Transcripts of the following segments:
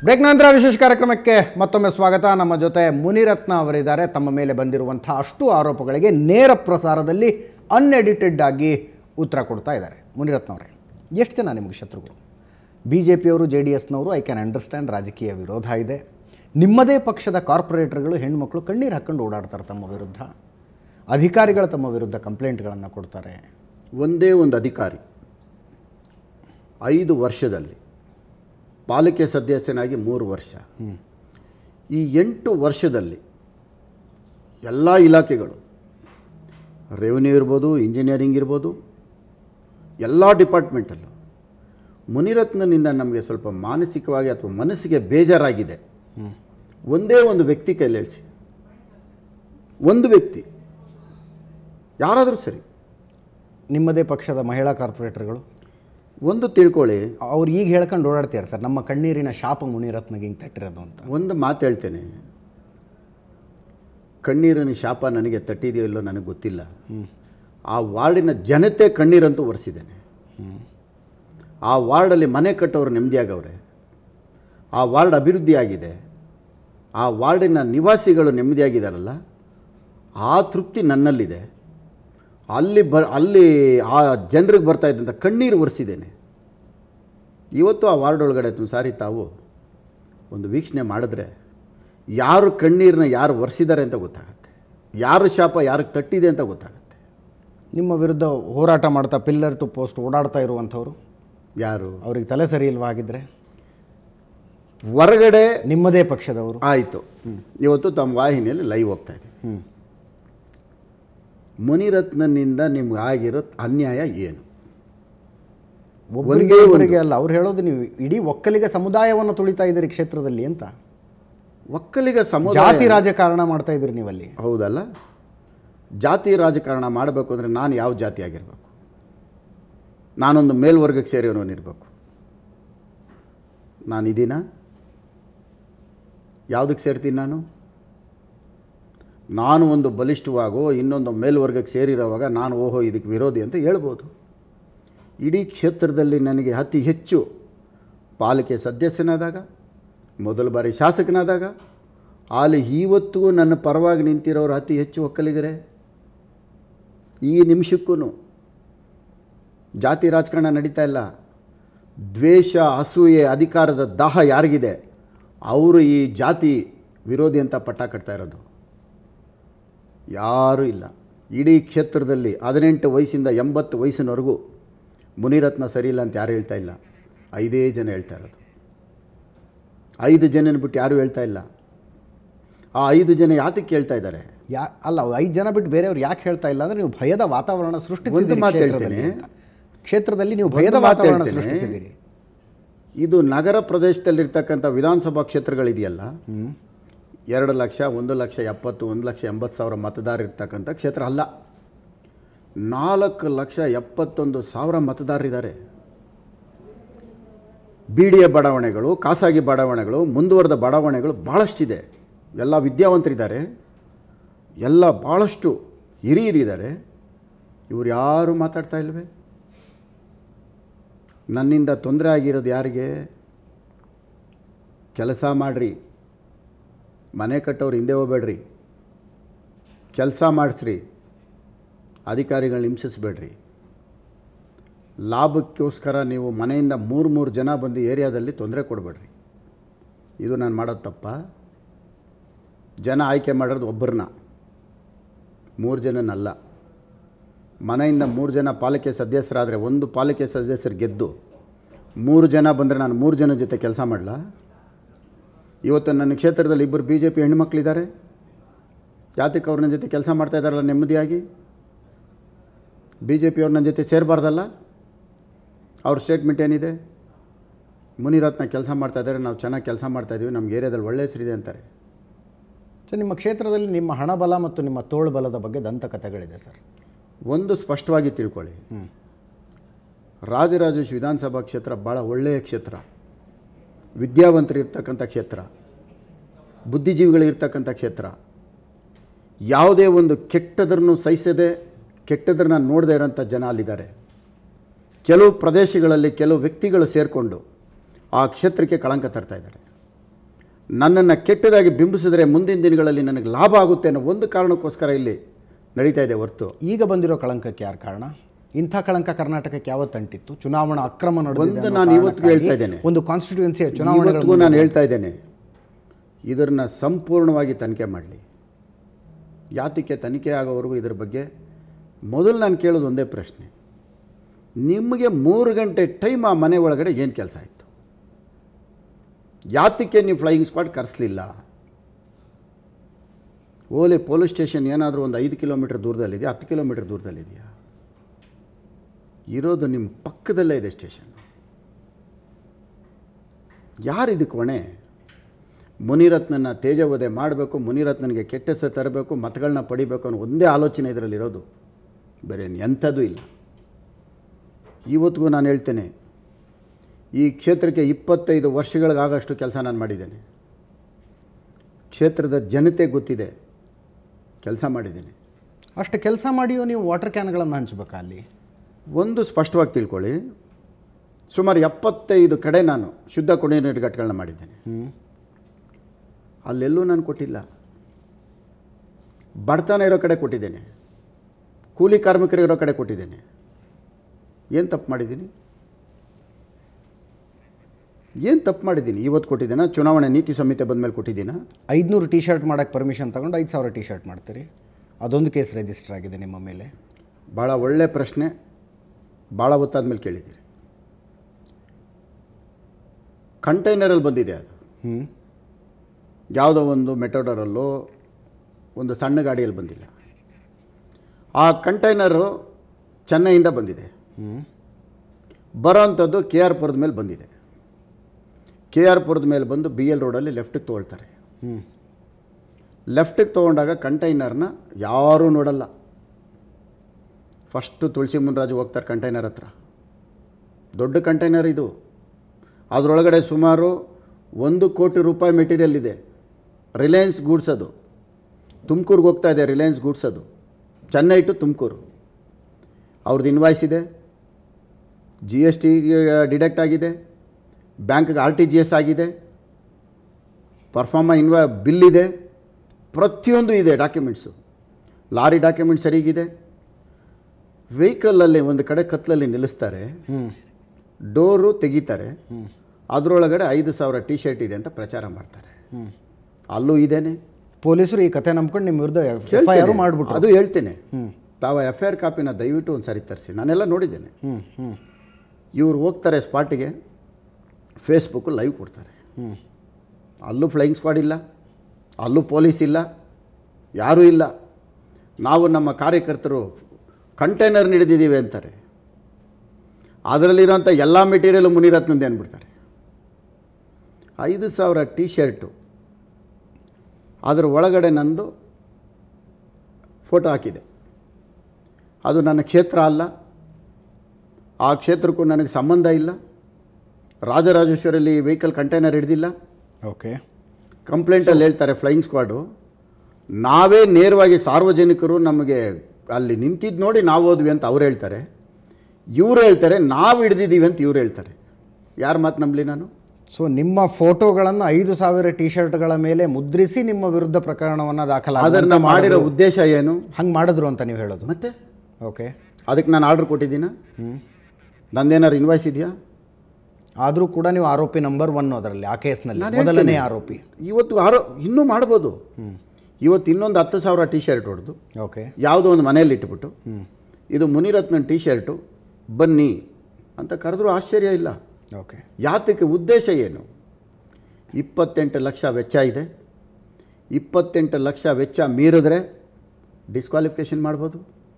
Break ನಂತರ ವಿಶೇಷ ಕಾರ್ಯಕ್ರಮಕ್ಕೆ ಮತ್ತೊಮ್ಮೆ ಸ್ವಾಗತ ನಮ್ಮ ಜೊತೆ ಮುನಿರತ್ನ ಅವರಿದ್ದಾರೆ ತಮ್ಮ ಮೇಲೆ ಬಂದಿರುವಂಥ ಅಷ್ಟು ಆರೋಪಗಳಿಗೆ ನೇರ ಪ್ರಸಾರದಲ್ಲಿ ಅನ್ಎಡಿಟೆಡ್ ಆಗಿ ಉತ್ತರ ಕೊಡ್ತಾ ಇದ್ದಾರೆ ಮುನಿರತ್ನ ಅವರೇ ಎಷ್ಟು ಜನ ನಿಮಗೆ ಶತ್ರುಗಳು ಬಿ ಜೆ ಪಿಯವರು ಜೆ ಡಿ ಎಸ್ನವರು ಐ ಕ್ಯಾನ್ ಅಂಡರ್ಸ್ಟ್ಯಾಂಡ್ ರಾಜಕೀಯ ವಿರೋಧ ಇದೆ ನಿಮ್ಮದೇ ಪಕ್ಷದ ಕಾರ್ಪೊರೇಟರ್ಗಳು ಹೆಣ್ಮಕ್ಳು ಕಣ್ಣೀರು ಹಾಕ್ಕೊಂಡು ಓಡಾಡ್ತಾರೆ ತಮ್ಮ ವಿರುದ್ಧ ಅಧಿಕಾರಿಗಳು ತಮ್ಮ ವಿರುದ್ಧ ಕಂಪ್ಲೇಂಟ್ಗಳನ್ನು ಕೊಡ್ತಾರೆ ಒಂದೇ ಒಂದು ಅಧಿಕಾರಿ ಐದು ವರ್ಷದಲ್ಲಿ ಪಾಲಿಕೆ ಸದಸ್ಯನಾಗಿ ಮೂರು ವರ್ಷ ಈ ಎಂಟು ವರ್ಷದಲ್ಲಿ ಎಲ್ಲ ಇಲಾಖೆಗಳು ರೆವಿನ್ಯೂ ಇರ್ಬೋದು ಇಂಜಿನಿಯರಿಂಗ್ ಇರ್ಬೋದು ಎಲ್ಲ ಡಿಪಾರ್ಟ್ಮೆಂಟಲ್ಲೂ ಮುನಿರತ್ನನಿಂದ ನಮಗೆ ಸ್ವಲ್ಪ ಮಾನಸಿಕವಾಗಿ ಅಥವಾ ಮನಸ್ಸಿಗೆ ಬೇಜಾರಾಗಿದೆ ಒಂದೇ ಒಂದು ವ್ಯಕ್ತಿ ಕೈಲಿ ಹೇಳ್ಸಿ ಒಂದು ವ್ಯಕ್ತಿ ಯಾರಾದರೂ ಸರಿ ನಿಮ್ಮದೇ ಪಕ್ಷದ ಮಹಿಳಾ ಕಾರ್ಪೊರೇಟರ್ಗಳು ಒಂದು ತಿಳ್ಕೊಳ್ಳಿ ಅವ್ರು ಈಗ ಹೇಳ್ಕೊಂಡು ಓಡಾಡ್ತಾರೆ ಸರ್ ನಮ್ಮ ಕಣ್ಣೀರಿನ ಶಾಪ ಮುನಿರತ್ನಗೆ ಹಿಂಗೆ ತಟ್ಟಿರೋದು ಅಂತ ಒಂದು ಮಾತು ಹೇಳ್ತೇನೆ ಕಣ್ಣೀರಿನ ಶಾಪ ನನಗೆ ತಟ್ಟಿದೆಯೋ ಇಲ್ಲೋ ನನಗೆ ಗೊತ್ತಿಲ್ಲ ಆ ವಾರ್ಡಿನ ಜನತೆ ಕಣ್ಣೀರಂತೂ ಒರೆಸಿದ್ದೇನೆ ಆ ವಾರ್ಡಲ್ಲಿ ಮನೆ ಕಟ್ಟೋರು ನೆಮ್ಮದಿಯಾಗವ್ರೆ ಆ ವಾರ್ಡ್ ಅಭಿವೃದ್ಧಿ ಆಗಿದೆ ಆ ವಾರ್ಡಿನ ನಿವಾಸಿಗಳು ನೆಮ್ಮದಿಯಾಗಿದ್ದಾರಲ್ಲ ಆ ತೃಪ್ತಿ ನನ್ನಲ್ಲಿದೆ ಅಲ್ಲಿ ಬ ಅಲ್ಲಿ ಆ ಜನರಿಗೆ ಬರ್ತಾ ಇದ್ದಂಥ ಕಣ್ಣೀರು ಒರೆಸಿದ್ದೇನೆ ಇವತ್ತು ಆ ವಾರ್ಡ್ ಒಳಗಡೆ ತುಂಬ ಸಾರಿ ತಾವು ಒಂದು ವೀಕ್ಷಣೆ ಮಾಡಿದ್ರೆ ಯಾರು ಕಣ್ಣೀರನ್ನ ಯಾರು ಒರೆಸಿದ್ದಾರೆ ಅಂತ ಗೊತ್ತಾಗತ್ತೆ ಯಾರು ಶಾಪ ಯಾರಿಗೆ ತಟ್ಟಿದೆ ಅಂತ ಗೊತ್ತಾಗತ್ತೆ ನಿಮ್ಮ ವಿರುದ್ಧ ಹೋರಾಟ ಮಾಡ್ತಾ ಪಿಲ್ಲರ್ ಟು ಪೋಸ್ಟ್ ಓಡಾಡ್ತಾ ಇರುವಂಥವ್ರು ಯಾರು ಅವ್ರಿಗೆ ತಲೆ ಸರಿ ಇಲ್ವಾ ಆಗಿದ್ರೆ ಹೊರಗಡೆ ನಿಮ್ಮದೇ ಪಕ್ಷದವರು ಆಯಿತು ಇವತ್ತು ತಮ್ಮ ವಾಹಿನಿಯಲ್ಲಿ ಲೈವ್ ಹೋಗ್ತಾ ಇದೆ ಹ್ಞೂ ಮುನಿರತ್ನನಿಂದ ನಿಮ್ಗೆ ಆಗಿರೋ ಅನ್ಯಾಯ ಏನು ಒಬ್ಬರಿಗೆ ಒಬ್ಬರಿಗೆ ಅಲ್ಲ ಅವ್ರು ಹೇಳೋದು ನೀವು ಇಡೀ ಒಕ್ಕಲಿಗ ಸಮುದಾಯವನ್ನು ತುಳಿತಾ ಇದ್ದೀರಿ ಕ್ಷೇತ್ರದಲ್ಲಿ ಅಂತ ಒಕ್ಕಲಿಗ ಸಮುದಾಯ ಜಾತಿ ರಾಜಕಾರಣ ಮಾಡ್ತಾ ಇದ್ದೀರಿ ನೀವಲ್ಲಿ ಹೌದಲ್ಲ ಜಾತಿ ರಾಜಕಾರಣ ಮಾಡಬೇಕು ಅಂದರೆ ನಾನು ಯಾವ ಜಾತಿ ಆಗಿರಬೇಕು ನಾನೊಂದು ಮೇಲ್ವರ್ಗಕ್ಕೆ ಸೇರಿರೋನಿರಬೇಕು ನಾನು ಇದೀನ ಯಾವುದಕ್ಕೆ ಸೇರ್ತೀನಿ ನಾನು ನಾನು ಒಂದು ಬಲಿಷ್ಠವಾಗೋ ಇನ್ನೊಂದು ಮೇಲ್ವರ್ಗಕ್ಕೆ ಸೇರಿರೋವಾಗ ನಾನು ಓಹೋ ಇದಕ್ಕೆ ವಿರೋಧಿ ಅಂತ ಹೇಳ್ಬೋದು ಇಡೀ ಕ್ಷೇತ್ರದಲ್ಲಿ ನನಗೆ ಅತಿ ಹೆಚ್ಚು ಪಾಲಿಕೆ ಸದಸ್ಯನಾದಾಗ ಮೊದಲ ಬಾರಿ ಶಾಸಕನಾದಾಗ ಅಲ್ಲಿ ಇವತ್ತಿಗೂ ನನ್ನ ಪರವಾಗಿ ನಿಂತಿರೋರು ಅತಿ ಹೆಚ್ಚು ಒಕ್ಕಲಿಗರೇ ಈ ನಿಮಿಷಕ್ಕೂ ಜಾತಿ ರಾಜಕಾರಣ ನಡೀತಾ ಇಲ್ಲ ದ್ವೇಷ ಅಸೂಯೆ ಅಧಿಕಾರದ ದಾಹ ಯಾರಿಗಿದೆ ಅವರು ಈ ಜಾತಿ ವಿರೋಧಿ ಅಂತ ಪಟ್ಟ ಕಟ್ತಾ ಇರೋದು ಯಾರೂ ಇಲ್ಲ ಇಡೀ ಕ್ಷೇತ್ರದಲ್ಲಿ ಹದಿನೆಂಟು ವಯಸ್ಸಿಂದ ಎಂಬತ್ತು ವಯಸ್ಸಿನವರೆಗೂ ಮುನಿರತ್ನ ಸರಿ ಇಲ್ಲ ಅಂತ ಯಾರು ಹೇಳ್ತಾ ಇಲ್ಲ ಐದೇ ಜನ ಹೇಳ್ತಾ ಇರೋದು ಐದು ಜನನ ಬಿಟ್ಟು ಯಾರೂ ಹೇಳ್ತಾ ಇಲ್ಲ ಆ ಐದು ಜನ ಯಾತಕ್ಕೆ ಹೇಳ್ತಾ ಇದ್ದಾರೆ ಯಾ ಅಲ್ಲ ಐದು ಜನ ಬಿಟ್ಟು ಬೇರೆಯವ್ರು ಯಾಕೆ ಹೇಳ್ತಾ ಇಲ್ಲ ಅಂದ್ರೆ ನೀವು ಭಯದ ವಾತಾವರಣ ಸೃಷ್ಟಿಸಿದ್ದೀರಿ ಮಾತು ಕ್ಷೇತ್ರದಲ್ಲಿ ಹೇಳ್ತೇನೆ. ಅಂತ. ಕ್ಷೇತ್ರದಲ್ಲಿ ನೀವು ಭಯದ ಒಂದು ಮಾತು ವಾತಾವರಣ ಹೇಳ್ತೇನೆ. ಸೃಷ್ಟಿಸಿದ್ದೀರಿ ಇದು ನಗರ ಪ್ರದೇಶದಲ್ಲಿರ್ತಕ್ಕಂಥ ವಿಧಾನಸಭಾ ಕ್ಷೇತ್ರಗಳಿದೆಯಲ್ಲ ಎರಡು ಲಕ್ಷ ಒಂದು ಲಕ್ಷ ಎಪ್ಪತ್ತು ಒಂದು ಲಕ್ಷ ಎಂಬತ್ತು ಸಾವಿರ ಮತದಾರ ಇರ್ತಕ್ಕಂಥ ಕ್ಷೇತ್ರ ಅಲ್ಲ ನಾಲ್ಕು ಲಕ್ಷ ಎಪ್ಪತ್ತೊಂದು ಸಾವಿರ ಮತದಾರರಿದ್ದಾರೆ ಬಿ ಡಿ ಎ ಬಡಾವಣೆಗಳು ಖಾಸಗಿ ಬಡಾವಣೆಗಳು ಮುಂದುವರೆದ ಬಡಾವಣೆಗಳು ಭಾಳಷ್ಟಿದೆ ಎಲ್ಲ ವಿದ್ಯಾವಂತರಿದ್ದಾರೆ ಎಲ್ಲ ಭಾಳಷ್ಟು ಹಿರಿಯರಿದ್ದಾರೆ ಇವರು ಯಾರು ಮಾತಾಡ್ತಾ ಇಲ್ವೇ ನನ್ನಿಂದ ತೊಂದರೆ ಆಗಿರೋದು ಯಾರಿಗೆ ಕೆಲಸ ಮಾಡಿರಿ ಮನೆ ಕಟ್ಟೋರು ಹಿಂದೆ ಹೋಗ್ಬೇಡ್ರಿ ಕೆಲಸ ಮಾಡಿಸ್ರಿ ಅಧಿಕಾರಿಗಳನ್ನ ಹಿಂಸಿಸ್ಬೇಡ್ರಿ ಲಾಭಕ್ಕೋಸ್ಕರ ನೀವು ಮನೆಯಿಂದ ಮೂರು ಮೂರು ಜನ ಬಂದು ಏರಿಯಾದಲ್ಲಿ ತೊಂದರೆ ಕೊಡಬೇಡ್ರಿ ಇದು ನಾನು ಮಾಡೋದು ತಪ್ಪ ಜನ ಆಯ್ಕೆ ಮಾಡೋದು ಒಬ್ಬರನ್ನ ಮೂರು ಜನನಲ್ಲ ಮನೆಯಿಂದ ಮೂರು ಜನ ಪಾಲಿಕೆ ಸದಸ್ಯರಾದರೆ ಒಂದು ಪಾಲಿಕೆ ಸದಸ್ಯರು ಗೆದ್ದು ಮೂರು ಜನ ಬಂದರೆ ನಾನು ಮೂರು ಜನ ಜೊತೆ ಕೆಲಸ ಮಾಡಲ ಇವತ್ತು ನನ್ನ ಕ್ಷೇತ್ರದಲ್ಲಿ ಇಬ್ಬರು ಬಿ ಜೆ ಪಿ ಹೆಣ್ಮಕ್ಳಿದ್ದಾರೆ ಯಾತಕ್ಕೆ ಅವ್ರ ನನ್ನ ಜೊತೆ ಕೆಲಸ ಮಾಡ್ತಾ ಇದ್ದಾರಲ್ಲ ನೆಮ್ಮದಿಯಾಗಿ ಬಿ ಜೆ ಪಿಯವ್ರು ನನ್ನ ಜೊತೆ ಸೇರಬಾರ್ದಲ್ಲ ಅವ್ರ ಸ್ಟೇಟ್ಮೆಂಟ್ ಏನಿದೆ ಮುನಿರತ್ನ ಕೆಲಸ ಮಾಡ್ತಾ ಇದ್ದಾರೆ ನಾವು ಚೆನ್ನಾಗಿ ಕೆಲಸ ಮಾಡ್ತಾ ಇದ್ದೀವಿ ನಮ್ಮ ಏರಿಯಾದಲ್ಲಿ ಒಳ್ಳೆ ಹೆಸರಿದೆ ಅಂತಾರೆ ಸೊ ನಿಮ್ಮ ಕ್ಷೇತ್ರದಲ್ಲಿ ನಿಮ್ಮ ಹಣಬಲ ಮತ್ತು ನಿಮ್ಮ ತೋಳು ಬಲದ ಬಗ್ಗೆ ದಂತಕಥೆಗಳಿದೆ ಸರ್ ಒಂದು ಸ್ಪಷ್ಟವಾಗಿ ತಿಳ್ಕೊಳ್ಳಿ ರಾಜರಾಜೇಶ್ ವಿಧಾನಸಭಾ ಕ್ಷೇತ್ರ ಭಾಳ ಒಳ್ಳೆಯ ಕ್ಷೇತ್ರ ವಿದ್ಯಾವಂತರು ಇರ್ತಕ್ಕಂಥ ಕ್ಷೇತ್ರ ಬುದ್ಧಿಜೀವಿಗಳಿರ್ತಕ್ಕಂಥ ಕ್ಷೇತ್ರ ಯಾವುದೇ ಒಂದು ಕೆಟ್ಟದ್ರನ್ನು ಸಹಿಸದೆ ಕೆಟ್ಟದ್ರನ್ನ ನೋಡದೇ ಇರೋಂಥ ಜನ ಅಲ್ಲಿದ್ದಾರೆ ಕೆಲವು ಪ್ರದೇಶಗಳಲ್ಲಿ ಕೆಲವು ವ್ಯಕ್ತಿಗಳು ಸೇರಿಕೊಂಡು ಆ ಕ್ಷೇತ್ರಕ್ಕೆ ಕಳಂಕ ತರ್ತಾ ಇದ್ದಾರೆ ನನ್ನನ್ನು ಕೆಟ್ಟದಾಗಿ ಬಿಂಬಿಸಿದ್ರೆ ಮುಂದಿನ ದಿನಗಳಲ್ಲಿ ನನಗೆ ಲಾಭ ಆಗುತ್ತೆ ಅನ್ನೋ ಒಂದು ಕಾರಣಕ್ಕೋಸ್ಕರ ಇಲ್ಲಿ ನಡೀತಾ ಇದೆ ಹೊರತು ಈಗ ಬಂದಿರೋ ಕಳಂಕಕ್ಕೆ ಯಾರು ಕಾರಣ ಇಂಥ ಕಳಂಕ ಕರ್ನಾಟಕಕ್ಕೆ ಯಾವತ್ತು ಅಂಟಿತ್ತು ಚುನಾವಣಾ ಅಕ್ರಮ ನಡೆದಿದೆ ಒಂದು ಅನ್ನೋ ನಾನು ಇವತ್ತಿಗೂ ಕಾರಣಕ್ಕಾಗಿ ಹೇಳ್ತಾ ಇದ್ದೇನೆ. ಒಂದು ಕಾನ್ಸ್ಟಿಟ್ಯೂನ್ಸಿಯ ಇವತ್ತಿಗೂ ಚುನಾವಣೆಗಳು ನಾನು ಹೇಳ್ತಾ ಇದ್ದೇನೆ ಇದನ್ನು ಸಂಪೂರ್ಣವಾಗಿ ತನಿಖೆ ಮಾಡಲಿ ಯಾತಕ್ಕೆ ತನಿಖೆ ಆಗೋವರೆಗೂ ಇದ್ರ ಬಗ್ಗೆ ಮೊದಲು ನಾನು ಕೇಳೋದು ಒಂದೇ ಪ್ರಶ್ನೆ ನಿಮಗೆ ಮೂರು ಗಂಟೆ ಟೈಮ್ ಆ ಮನೆ ಒಳಗಡೆ ಏನು ಕೆಲಸ ಆಯಿತು ಯಾತಕ್ಕೆ ನೀವು ಫ್ಲೈಯಿಂಗ್ ಸ್ಕ್ವಾಡ್ ಕರೆಸಲಿಲ್ಲ ಓಲೆ ಪೊಲೀಸ್ ಸ್ಟೇಷನ್ ಏನಾದರೂ ಒಂದು ಐದು ಕಿಲೋಮೀಟ್ರ್ ದೂರದಲ್ಲಿದೆಯಾ ಹತ್ತು ಕಿಲೋಮೀಟ್ರ್ ದೂರದಲ್ಲಿದೆಯಾ ಇರೋದು ನಿಮ್ಮ ಪಕ್ಕದಲ್ಲೇ ಇದೆ ಸ್ಟೇಷನ್ ಯಾರು ಇದಕ್ಕೆ ಹೊಣೆ ಮುನಿರತ್ನನ ತೇಜವಧೆ ಮಾಡಬೇಕು ಮುನಿರತ್ನನಿಗೆ ಕೆಟ್ಟ ಹೆಸರು ತರಬೇಕು ಮತಗಳನ್ನ ಪಡಿಬೇಕು ಅನ್ನೋ ಒಂದೇ ಆಲೋಚನೆ ಇದರಲ್ಲಿರೋದು ಬೇರೆ ಎಂಥದ್ದು ಇಲ್ಲ ಇವತ್ತಿಗೂ ನಾನು ಹೇಳ್ತೇನೆ ಈ ಕ್ಷೇತ್ರಕ್ಕೆ ಇಪ್ಪತ್ತೈದು ವರ್ಷಗಳಿಗಾಗಷ್ಟು ಕೆಲಸ ನಾನು ಮಾಡಿದ್ದೇನೆ ಕ್ಷೇತ್ರದ ಜನತೆ ಗೊತ್ತಿದೆ ಕೆಲಸ ಮಾಡಿದ್ದೇನೆ ಅಷ್ಟು ಕೆಲಸ ಮಾಡಿಯೋ ನೀವು ವಾಟರ್ ಕ್ಯಾನ್ಗಳನ್ನು ಹಂಚ್ಬೇಕಾ ಅಲ್ಲಿ ಒಂದು ಸ್ಪಷ್ಟವಾಗಿ ತಿಳ್ಕೊಳ್ಳಿ ಸುಮಾರು ಎಪ್ಪತ್ತೈದು ಕಡೆ ನಾನು ಶುದ್ಧ ಕುಡಿಯುವ ನೀರು ಘಟಕಗಳನ್ನ ಮಾಡಿದ್ದೇನೆ ಹ್ಞೂ ಅಲ್ಲೆಲ್ಲೂ ನಾನು ಕೊಟ್ಟಿಲ್ಲ ಬಡತನ ಇರೋ ಕಡೆ ಕೊಟ್ಟಿದ್ದೇನೆ ಕೂಲಿ ಕಾರ್ಮಿಕರಿರೋ ಕಡೆ ಕೊಟ್ಟಿದ್ದೇನೆ ಏನು ತಪ್ಪು ಮಾಡಿದ್ದೀನಿ ಏನು ತಪ್ಪು ಮಾಡಿದ್ದೀನಿ ಇವತ್ತು ಕೊಟ್ಟಿದ್ದೀನ ಚುನಾವಣೆ ನೀತಿ ಸಂಹಿತೆ ಬಂದಮೇಲೆ ಕೊಟ್ಟಿದ್ದೀನ ಐದುನೂರು ಟಿ ಶರ್ಟ್ ಮಾಡೋಕ್ಕೆ ಪರ್ಮಿಷನ್ ತಗೊಂಡು ಐದು ಸಾವಿರ ಟಿ ಶರ್ಟ್ ಮಾಡ್ತೀರಿ ಅದೊಂದು ಕೇಸ್ ರಿಜಿಸ್ಟರ್ ಆಗಿದೆ ನಿಮ್ಮ ಮೇಲೆ ಭಾಳ ಒಳ್ಳೆ ಪ್ರಶ್ನೆ ಭಾಳ ಹೊತ್ತಾದ್ಮೇಲೆ ಕೇಳಿದ್ದೀರಿ ಕಂಟೈನರಲ್ಲಿ ಬಂದಿದೆ ಅದು ಹ್ಞೂ ಯಾವುದೋ ಒಂದು ಮೆಟೋಡರಲ್ಲೋ ಒಂದು ಸಣ್ಣ ಗಾಡಿಯಲ್ಲಿ ಬಂದಿಲ್ಲ ಆ ಕಂಟೈನರು ಚೆನ್ನೈಯಿಂದ ಬಂದಿದೆ ಹ್ಞೂ ಬರೋವಂಥದ್ದು ಕೆ ಆರ್ ಪುರದ ಮೇಲೆ ಬಂದಿದೆ ಕೆ ಆರ್ ಪುರದ ಮೇಲೆ ಬಂದು ಬಿ ಎಲ್ ರೋಡಲ್ಲಿ ಲೆಫ್ಟಿಗೆ ತೊಗೊಳ್ತಾರೆ ಹ್ಞೂ ಲೆಫ್ಟಿಗೆ ತೊಗೊಂಡಾಗ ಕಂಟೈನರ್ನ ಯಾರೂ ನೋಡಲ್ಲ ಫಸ್ಟು ತುಳಸಿ ಮುನ್ರಾಜು ಹೋಗ್ತಾರೆ ಕಂಟೈನರ್ ಹತ್ರ ದೊಡ್ಡ ಕಂಟೈನರ್ ಇದು ಅದರೊಳಗಡೆ ಸುಮಾರು ಒಂದು ಕೋಟಿ ರೂಪಾಯಿ ಮೆಟೀರಿಯಲ್ ಇದೆ ರಿಲಯನ್ಸ್ ಗೂಡ್ಸ್ ಅದು ತುಮಕೂರಿಗೆ ಹೋಗ್ತಾ ಇದೆ ರಿಲಯನ್ಸ್ ಗೂಡ್ಸ್ ಅದು ಚೆನ್ನೈ ಟು ತುಮಕೂರು ಅವ್ರದ್ದು ಇನ್ವಾಯ್ಸ್ ಇದೆ ಜಿ ಎಸ್ ಟಿ ಡಿಡಕ್ಟ್ ಆಗಿದೆ ಬ್ಯಾಂಕ್ಗೆ ಆರ್ ಟಿ ಜಿ ಎಸ್ ಆಗಿದೆ ಪರ್ಫಾರ್ಮ ಇನ್ವಾ ಬಿಲ್ ಇದೆ ಪ್ರತಿಯೊಂದು ಇದೆ ಡಾಕ್ಯುಮೆಂಟ್ಸು ಲಾರಿ ಡಾಕ್ಯುಮೆಂಟ್ ಸರಿಗಿದೆ ವೆಹಿಕಲಲ್ಲಿ ಒಂದು ಕಡೆ ಕತ್ಲಲ್ಲಿ ನಿಲ್ಲಿಸ್ತಾರೆ ಹ್ಞೂ ಡೋರು ತೆಗಿತಾರೆ ಅದರೊಳಗಡೆ ಐದು ಸಾವಿರ ಟಿ ಶರ್ಟ್ ಇದೆ ಅಂತ ಪ್ರಚಾರ ಮಾಡ್ತಾರೆ ಹ್ಞೂ ಅಲ್ಲೂ ಇದೇನೆ ಪೊಲೀಸರು ಈ ಕತೆ ನಂಬ್ಕೊಂಡು ನಿಮ್ಮ ವಿರುದ್ಧ ಎಫ್ ಐ ಕೇಳ್ತೇನೆ. ಆರ್ ಮಾಡಿಬಿಟ್ರು ಅದು ಹೇಳ್ತೇನೆ ಹ್ಞೂ ತಾವು ಎಫ್ ಐ ಆರ್ ಕಾಪಿನ ದಯವಿಟ್ಟು ಒಂದು ಸಾರಿ ತರಿಸಿ ನಾನೆಲ್ಲ ನೋಡಿದ್ದೇನೆ ಹ್ಞೂ ಹ್ಞೂ ಇವ್ರು ಹೋಗ್ತಾರೆ ಸ್ಪಾಟಿಗೆ ಫೇಸ್ಬುಕ್ಕು ಲೈವ್ ಕೊಡ್ತಾರೆ ಹ್ಞೂ ಅಲ್ಲೂ ಫ್ಲೈಯಿಂಗ್ ಸ್ಕ್ವಾಡ್ ಇಲ್ಲ ಅಲ್ಲೂ ಪೊಲೀಸ್ ಇಲ್ಲ ಯಾರೂ ಇಲ್ಲ ನಾವು ನಮ್ಮ ಕಾರ್ಯಕರ್ತರು ಕಂಟೈನರ್ ಹಿಡಿದಿದ್ದೀವಿ ಅಂತಾರೆ ಅದರಲ್ಲಿರೋಂಥ ಎಲ್ಲ ಮೆಟೀರಿಯಲು ಮುನಿರತ್ನಂದೇ ಅಂದ್ಬಿಡ್ತಾರೆ ಐದು ಸಾವಿರ ಟಿ ಶರ್ಟು ಅದರ ಒಳಗಡೆ ನಂದು ಫೋಟೋ ಹಾಕಿದೆ ಅದು ನನ್ನ ಕ್ಷೇತ್ರ ಅಲ್ಲ ಆ ಕ್ಷೇತ್ರಕ್ಕೂ ನನಗೆ ಸಂಬಂಧ ಇಲ್ಲ ರಾಜರಾಜೇಶ್ವರಲ್ಲಿ ವೆಹಿಕಲ್ ಕಂಟೈನರ್ ಹಿಡ್ದಿಲ್ಲ ಓಕೆ ಕಂಪ್ಲೇಂಟಲ್ಲಿ ಹೇಳ್ತಾರೆ ಫ್ಲೈಯಿಂಗ್ ಸ್ಕ್ವಾಡು ನಾವೇ ನೇರವಾಗಿ ಸಾರ್ವಜನಿಕರು ನಮಗೆ ಅಲ್ಲಿ ನಿಂತಿದ್ದು ನೋಡಿ ನಾವು ಹೋದ್ವಿ ಅಂತ ಅವ್ರು ಹೇಳ್ತಾರೆ ಇವ್ರು ಹೇಳ್ತಾರೆ ನಾವು ಹಿಡ್ದಿದ್ದೀವಿ ಅಂತ ಇವ್ರು ಹೇಳ್ತಾರೆ ಯಾರ ಮಾತು ನಂಬಲಿ ನಾನು ಸೊ ನಿಮ್ಮ ಫೋಟೋಗಳನ್ನು ಐದು ಸಾವಿರ ಟಿ ಶರ್ಟ್ಗಳ ಮೇಲೆ ಮುದ್ರಿಸಿ ನಿಮ್ಮ ವಿರುದ್ಧ ಪ್ರಕರಣವನ್ನು ದಾಖಲಾಗ ಅದನ್ನು ಮಾಡಿರೋ ಉದ್ದೇಶ ಏನು ಹಂಗೆ ಮಾಡಿದ್ರು ಅಂತ ನೀವು ಹೇಳೋದು ಮತ್ತೆ ಓಕೆ ಅದಕ್ಕೆ ನಾನು ಆರ್ಡ್ರ್ ಕೊಟ್ಟಿದ್ದೀನ ಹ್ಞೂ ನಂದೇನಾರು ಇನ್ವಾಯ್ಸ್ ಇದೆಯಾ ಆದರೂ ಕೂಡ ನೀವು ಆರೋಪಿ ನಂಬರ್ ಒನ್ ಅದರಲ್ಲಿ ಆ ಕೇಸ್ನಲ್ಲಿ ನಾನು ಮೊದಲನೇ ಹೇಳ್ತೀನಿ. ಆರೋಪಿ ಇವತ್ತು ಆರೋ ಇನ್ನೂ ಮಾಡ್ಬೋದು ಇವತ್ತು ಇನ್ನೊಂದು ಹತ್ತು ಸಾವಿರ ಟಿ ಶರ್ಟ್ ಹೊಡೆದು ಓಕೆ ಯಾವುದೋ ಒಂದು ಮನೆಯಲ್ಲಿ ಇಟ್ಬಿಟ್ಟು ಇದು ಮುನಿರತ್ನನ್ ಟಿ ಶರ್ಟು ಬನ್ನಿ ಅಂತ ಕರೆದ್ರೂ ಆಶ್ಚರ್ಯ ಇಲ್ಲ ಓಕೆ ಯಾತಕ್ಕೆ ಉದ್ದೇಶ ಏನು ಇಪ್ಪತ್ತೆಂಟು ಲಕ್ಷ ವೆಚ್ಚ ಇದೆ ಇಪ್ಪತ್ತೆಂಟು ಲಕ್ಷ ವೆಚ್ಚ ಮೀರಿದ್ರೆ ಡಿಸ್ಕ್ವಾಲಿಫಿಕೇಷನ್ ಮಾಡ್ಬೋದು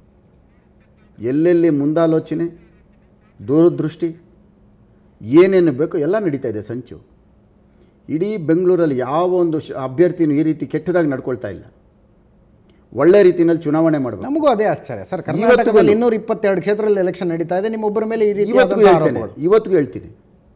ಎಲ್ಲೆಲ್ಲಿ ಮುಂದಾಲೋಚನೆ ದೂರದೃಷ್ಟಿ ಏನೇನು ಬೇಕೋ ಎಲ್ಲ ನಡೀತಾ ಇದೆ ಸಂಚು ಇಡೀ ಬೆಂಗಳೂರಲ್ಲಿ ಯಾವ ಒಂದು ಶ ಅಭ್ಯರ್ಥಿನೂ ಈ ರೀತಿ ಕೆಟ್ಟದಾಗಿ ನಡ್ಕೊಳ್ತಾ ಇಲ್ಲ ಒಳ್ಳೆ ರೀತಿಯಲ್ಲಿ ಚುನಾವಣೆ ಮಾಡಬೇಕು ನಮಗೂ ಅದೇ ಆಶ್ಚರ್ಯ ಸರ್ ಕರ್ನಾಟಕದಲ್ಲಿ ಇನ್ನೂರ ಇಪ್ಪತ್ತೆರಡು ಕ್ಷೇತ್ರದಲ್ಲಿ ಎಲೆಕ್ಷನ್ ನಡೀತಾ ಇದೆ ನಿಮ್ಮೊಬ್ಬರ ಮೇಲೆ ಈ ಇವತ್ತಿಗೂ ರೀತಿಯಾದಂಥ ಹೇಳ್ತೇನೆ ಆರೋಪಗಳು ಇವತ್ತಿಗೂ ಹೇಳ್ತೀನಿ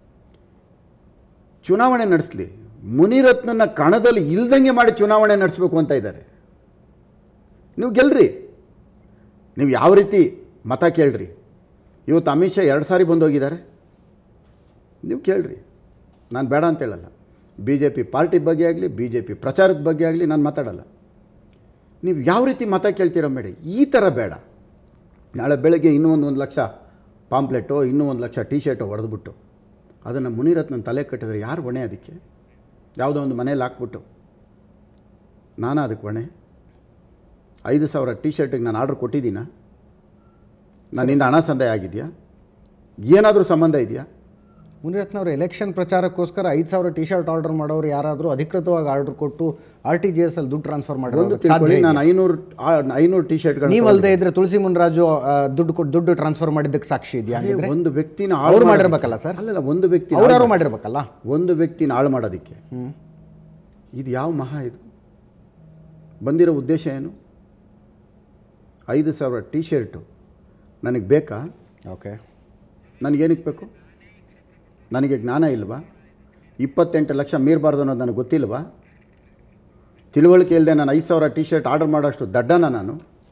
ಚುನಾವಣೆ ನಡೆಸಲಿ ಮುನಿರತ್ನನ ಕಣದಲ್ಲಿ ಇಲ್ದಂಗೆ ಮಾಡಿ ಚುನಾವಣೆ ನಡೆಸಬೇಕು ಅಂತ ಇದ್ದಾರೆ ನೀವು ಗೆಲ್ರಿ ನೀವು ಯಾವ ರೀತಿ ಮತ ಕೇಳ್ರಿ ಇವತ್ತು ಅಮಿತ್ ಶಾ ಎರಡು ಸಾರಿ ಬಂದು ಹೋಗಿದ್ದಾರೆ ನೀವು ಕೇಳ್ರಿ ನಾನು ಬೇಡ ಅಂತ ಹೇಳಲ್ಲ ಬಿ ಜೆ ಪಿ ಪಾರ್ಟಿ ಬಗ್ಗೆ ಆಗಲಿ ಬಿ ಜೆ ಪಿ ಪ್ರಚಾರದ ಬಗ್ಗೆ ಆಗಲಿ ನಾನು ಮಾತಾಡಲ್ಲ ನೀವು ಯಾವ ರೀತಿ ಮತ ಕೇಳ್ತೀರೋ ಮೇಡಿ ಈ ಥರ ಬೇಡ ನಾಳೆ ಬೆಳಗ್ಗೆ ಇನ್ನೂ ಒಂದು ಒಂದು ಲಕ್ಷ ಪಾಂಪ್ಲೆಟೋ ಇನ್ನೂ ಒಂದು ಲಕ್ಷ ಟಿ ಶರ್ಟು ಹೊಡೆದ್ಬಿಟ್ಟು ಅದನ್ನು ಮುನಿರತ್ನ ತಲೆ ಕಟ್ಟಿದ್ರೆ ಯಾರು ಹೊಣೆ ಅದಕ್ಕೆ ಯಾವುದೋ ಒಂದು ಮನೇಲಿ ಹಾಕ್ಬಿಟ್ಟು ನಾನಾ ಅದಕ್ಕೆ ಹೊಣೆ ಐದು ಸಾವಿರ ಟಿ ಶರ್ಟಿಗೆ ನಾನು ಆರ್ಡ್ರ್ ಕೊಟ್ಟಿದ್ದೀನಾ ನನ್ನಿಂದ ಹಣ ಸಂದಾಯ ಆಗಿದೆಯಾ ಏನಾದರೂ ಸಂಬಂಧ ಇದೆಯಾ ಮುನಿರತ್ನ ಅವರು ಎಲೆಕ್ಷನ್ ಪ್ರಚಾರಕ್ಕೋಸ್ಕರ ಐದು ಸಾವಿರ ಟಿ ಶರ್ಟ್ ಆರ್ಡರ್ ಮಾಡೋರು ಯಾರಾದರೂ ಅಧಿಕೃತವಾಗಿ ಆರ್ಡರ್ ಕೊಟ್ಟು ಆರ್ ಟಿ ಜಿ ಎಸ್ ಅಲ್ಲಿ ದುಡ್ಡು ಟ್ರಾನ್ಸ್ಫರ್ ಒಂದು ಮಾಡೋದು ತಿಳ್ಕೊಳ್ಳಿ ಸಾಧ್ಯ ನಾನು ಐನೂರು ಐನೂರು ಟಿ ಶರ್ಟ್ಗಳು ನೀವು ಅಲ್ಲದೆ ಇದ್ರೆ ತುಳಸಿ ಮುನ್ರಾಜು ಆ, ದುಡ್ಡು ಕೊಟ್ಟು ದುಡ್ಡು ಟ್ರಾನ್ಸ್ಫರ್ ಮಾಡಿದ್ದಕ್ಕೆ ಸಾಕ್ಷಿ ಇದೆಯಾ ಹಂಗಿದ್ರೆ ಒಂದು ವ್ಯಕ್ತಿನ ಅವ್ರು ಹಾಳು ಮಾಡಿರ್ಬೇಕಲ್ಲ ಸರ್? ಅಲ್ಲಲ್ಲ ಒಂದು ವ್ಯಕ್ತಿ ಅವ್ರಾರು ಮಾಡಿರ್ಬೇಕಲ್ಲ ಒಂದು ವ್ಯಕ್ತಿನ ಹಾಳು ಮಾಡೋದಕ್ಕೆ ಇದು ಯಾವ ಮಹಾ ಇದು ಬಂದಿರೋ ಉದ್ದೇಶ ಏನು ಐದು ಸಾವಿರ ಟಿ ಶರ್ಟು ನನಗೆ ಬೇಕಾ ಓಕೆ ನನಗೇನಕ್ಕೆ ಬೇಕು ನನಗೆ ಜ್ಞಾನ ಇಲ್ವಾ ಇಪ್ಪತ್ತೆಂಟು ಲಕ್ಷ ಮೀರಬಾರ್ದು ಅನ್ನೋದು ನನಗೆ ಗೊತ್ತಿಲ್ವಾ ತಿಳುವಳಿಕೆ ಇಲ್ಲದೆ ನಾನು ಐದು ಸಾವಿರ ಟಿ ಶರ್ಟ್ ಆರ್ಡರ್ ಮಾಡೋಷ್ಟು ದಡ್ಡನ ನಾನು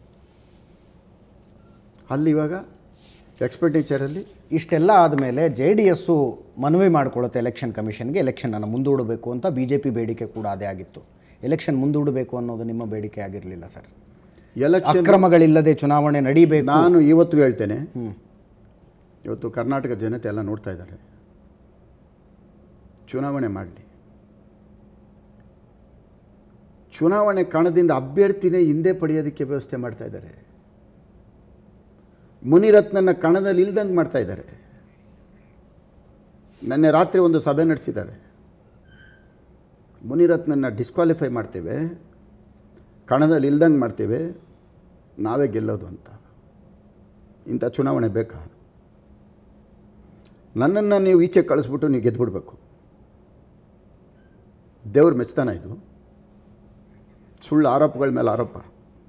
ಅಲ್ಲಿ ಇವಾಗ ಎಕ್ಸ್ಪೆಂಡಿಚರಲ್ಲಿ ಇಷ್ಟೆಲ್ಲ ಆದಮೇಲೆ ಜೆ ಡಿ ಎಸ್ಸು ಮನವಿ ಮಾಡಿಕೊಳ್ಳುತ್ತೆ ಎಲೆಕ್ಷನ್ ಕಮಿಷನ್ಗೆ ಎಲೆಕ್ಷನನ್ನು ಮುಂದೂಡಬೇಕು ಅಂತ ಬಿ ಜೆ ಪಿ ಬೇಡಿಕೆ ಕೂಡ ಅದೇ ಆಗಿತ್ತು ಎಲೆಕ್ಷನ್ ಮುಂದೂಡಬೇಕು ಅನ್ನೋದು ನಿಮ್ಮ ಬೇಡಿಕೆ ಆಗಿರಲಿಲ್ಲ ಸರ್ ಎಲೆಕ್ಷನ್ ಅಕ್ರಮಗಳಿಲ್ಲದೆ ಚುನಾವಣೆ ನಡೀಬೇಕು ನಾನು ಇವತ್ತು ಹೇಳ್ತೇನೆ ಇವತ್ತು ಕರ್ನಾಟಕ ಜನತೆ ಎಲ್ಲ ನೋಡ್ತಾ ಇದ್ದಾರೆ ಚುನಾವಣೆ ಮಾಡಲಿ ಚುನಾವಣೆ ಕಣದಿಂದ ಅಭ್ಯರ್ಥಿನೇ ಹಿಂದೆ ಪಡೆಯೋದಕ್ಕೆ ವ್ಯವಸ್ಥೆ ಮಾಡ್ತಾ ಇದ್ದಾರೆ ಮುನಿರತ್ನನ ಕಣದಲ್ಲಿ ಇಲ್ದಂಗೆ ಮಾಡ್ತಾ ಇದ್ದಾರೆ ನಿನ್ನೆ ರಾತ್ರಿ ಒಂದು ಸಭೆ ನಡೆಸಿದ್ದಾರೆ ಮುನಿರತ್ನನ್ನ ಡಿಸ್ಕ್ವಾಲಿಫೈ ಮಾಡ್ತೇವೆ ಕಣದಲ್ಲಿ ಇಲ್ದಂಗೆ ಮಾಡ್ತೇವೆ ನಾವೇ ಗೆಲ್ಲೋದು ಅಂತ ಇಂಥ ಚುನಾವಣೆ ಬೇಕಾ ನನ್ನನ್ನು ನೀವು ಈಚೆ ಕಳಿಸ್ಬಿಟ್ಟು ನೀವು ಗೆದ್ದುಬಿಡ್ಬೇಕು ದೇವ್ರ ಮೆಚ್ತಾನ ಇದು ಸುಳ್ಳು ಆರೋಪಗಳ ಮೇಲೆ ಆರೋಪ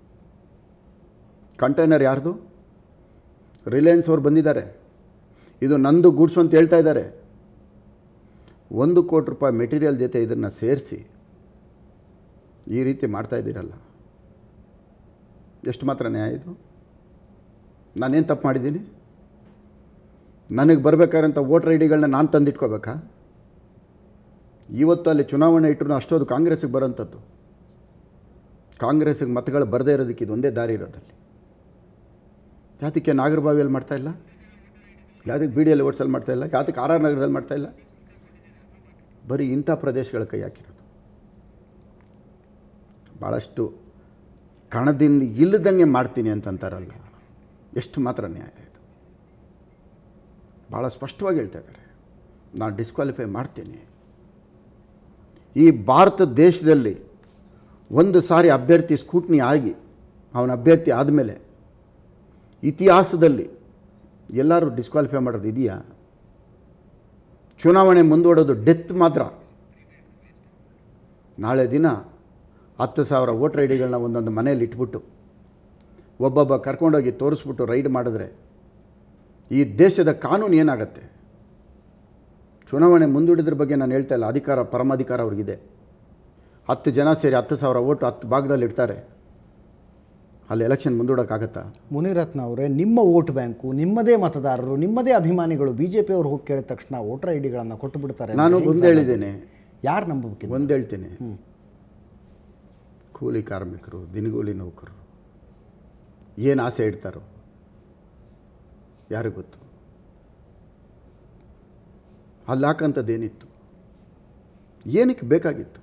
ಕಂಟೈನರ್ ಯಾರ್ದು ರಿಲಯನ್ಸ್ ಅವ್ರು ಬಂದಿದ್ದಾರೆ ಇದು ನಂದು ಗೂಡ್ಸು ಅಂತ ಹೇಳ್ತಾ ಇದ್ದಾರೆ ಒಂದು ಕೋಟಿ ರೂಪಾಯಿ ಮೆಟೀರಿಯಲ್ ಜೊತೆ ಇದನ್ನು ಸೇರಿಸಿ ಈ ರೀತಿ ಮಾಡ್ತಾ ಇದ್ದೀರಲ್ಲ ಎಷ್ಟು ಮಾತ್ರ ನ್ಯಾಯ ಇದು ನಾನೇನು ತಪ್ಪು ಮಾಡಿದ್ದೀನಿ ನನಗೆ ಬರಬೇಕಾದಂಥ ವೋಟರ್ ಐ ಡಿಗಳನ್ನ ನಾನು ತಂದಿಟ್ಕೋಬೇಕಾ ಇವತ್ತು ಅಲ್ಲಿ ಚುನಾವಣೆ ಇಟ್ಟರು ಅಷ್ಟೊಂದು ಕಾಂಗ್ರೆಸ್ಸಿಗೆ ಬರೋಂಥದ್ದು ಕಾಂಗ್ರೆಸ್ಸಿಗೆ ಮತಗಳು ಬರದೇ ಇರೋದಕ್ಕೆ ಇದು ಒಂದೇ ದಾರಿ ಇರೋದಲ್ಲಿ ಯಾತಕ್ಕೆ ನಾಗರಬಾವಿಯಲ್ಲಿ ಮಾಡ್ತಾ ಇಲ್ಲ ಯಾತಕ್ಕೆ ಬಿ ಡಿ ಎಲ್ ಓಟ್ಸಲ್ಲಿ ಮಾಡ್ತಾ ಇಲ್ಲ ಯಾತಕ್ಕೆ ಆರ್ ಆರ್ ನಗರದಲ್ಲಿ ಮಾಡ್ತಾ ಇಲ್ಲ ಬರೀ ಇಂಥ ಪ್ರದೇಶಗಳ ಕೈ ಹಾಕಿರೋದು ಭಾಳಷ್ಟು ಕಣದಿಂದ ಇಲ್ಲದಂಗೆ ಮಾಡ್ತೀನಿ ಅಂತಂತಾರಲ್ಲ ಎಷ್ಟು ಮಾತ್ರ ನ್ಯಾಯ ಇದು ಭಾಳ ಸ್ಪಷ್ಟವಾಗಿ ಹೇಳ್ತಾ ಇದ್ದಾರೆ ನಾನು ಡಿಸ್ಕ್ವಾಲಿಫೈ ಮಾಡ್ತೀನಿ ಈ ಭಾರತ ದೇಶದಲ್ಲಿ ಒಂದು ಸಾರಿ ಅಭ್ಯರ್ಥಿ ಸ್ಕೂಟ್ನಿ ಆಗಿ ಅವನ ಅಭ್ಯರ್ಥಿ ಆದಮೇಲೆ ಇತಿಹಾಸದಲ್ಲಿ ಎಲ್ಲರೂ ಡಿಸ್ಕ್ವಾಲಿಫೈ ಮಾಡೋದು ಇದೆಯಾ ಚುನಾವಣೆ ಮುಂದೂಡೋದು ಡೆತ್ ಮಾತ್ರ ನಾಳೆ ದಿನ ಹತ್ತು ಸಾವಿರ ವೋಟರ್ ಐ ಡಿಗಳನ್ನ ಒಂದೊಂದು ಮನೇಲಿ ಇಟ್ಬಿಟ್ಟು ಒಬ್ಬೊಬ್ಬ ಕರ್ಕೊಂಡೋಗಿ ತೋರಿಸ್ಬಿಟ್ಟು ರೈಡ್ ಮಾಡಿದ್ರೆ ಈ ದೇಶದ ಕಾನೂನು ಏನಾಗತ್ತೆ ಚುನಾವಣೆ ಮುಂದೂಡಿದ್ರ ಬಗ್ಗೆ ನಾನು ಹೇಳ್ತಾ ಇಲ್ಲ ಅಧಿಕಾರ ಪರಮಾಧಿಕಾರ ಅವ್ರಿಗಿದೆ ಹತ್ತು ಜನ ಸೇರಿ ಹತ್ತು ಸಾವಿರ ಓಟು ಹತ್ತು ಭಾಗದಲ್ಲಿ ಇಡ್ತಾರೆ ಅಲ್ಲಿ ಎಲೆಕ್ಷನ್ ಮುಂದೂಡೋಕ್ಕಾಗತ್ತಾ ಮುನಿರತ್ನ ಅವರೇ ನಿಮ್ಮ ವೋಟ್ ಬ್ಯಾಂಕು ನಿಮ್ಮದೇ ಮತದಾರರು ನಿಮ್ಮದೇ ಅಭಿಮಾನಿಗಳು ಬಿ ಜೆ ಪಿಯವರು ಹೋಗಿ ಕೇಳಿದ ತಕ್ಷಣ ವೋಟರ್ ಐ ಡಿಗಳನ್ನು ಕೊಟ್ಟು ಬಿಡ್ತಾರೆ ನಾನು ಒಂದು ಹೇಳಿದ್ದೇನೆ ಯಾರು ನಂಬಬೇಕಿಲ್ಲ ಒಂದು ಹೇಳ್ತೀನಿ ಕೂಲಿ ಕಾರ್ಮಿಕರು ದಿನಗೂಲಿ ನೌಕರರು ಏನು ಆಸೆ ಇಡ್ತಾರೋ ಯಾರಿಗೆ ಗೊತ್ತು ಅಲ್ಲಿ ಹಾಕಂಥದ್ದೇನಿತ್ತು ಏನಕ್ಕೆ ಬೇಕಾಗಿತ್ತು